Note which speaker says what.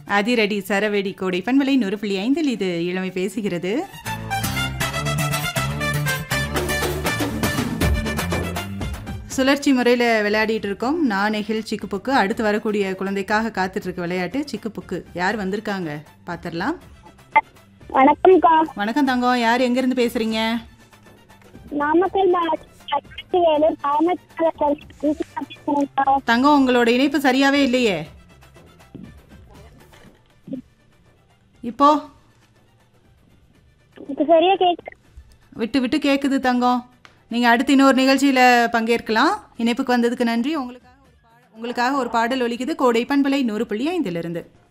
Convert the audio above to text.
Speaker 1: அதிரடி சரவெடி கோடை பண்பலை நூறு புள்ளி ஐந்தில் இது இளமை பேசுகிறது சுழற்சி முறையில் விளையாடிட்டு இருக்கோம் நான் நெகில் சிக்குப்புக்கு அடுத்து வரக்கூடிய குழந்தைக்காக காத்துட்டு இருக்க விளையாட்டு சிக்குப்புக்கு யார் வந்திருக்காங்க பார்த்துடலாம்
Speaker 2: வணக்கம்க்கா
Speaker 1: வணக்கம் தங்கம் யார் எங்கேருந்து பேசுறீங்க
Speaker 2: நாமக்கல் மாவட்டம் வேலூர் பேசுறேன்க்கா
Speaker 1: தங்கம் உங்களோட இணைப்பு சரியாவே இல்லையே இப்போ
Speaker 2: இப்ப சரியா கேக்கு
Speaker 1: விட்டு விட்டு கேட்குது தங்கம் நீங்கள் அடுத்து இன்னொரு நிகழ்ச்சியில் பங்கேற்கலாம் இணைப்புக்கு வந்ததுக்கு நன்றி உங்களுக்காக ஒரு பாடல் உங்களுக்காக ஒரு பாடல் ஒலிக்குது கோடை பண்பலை நூறு புள்ளி ஐந்திலிருந்து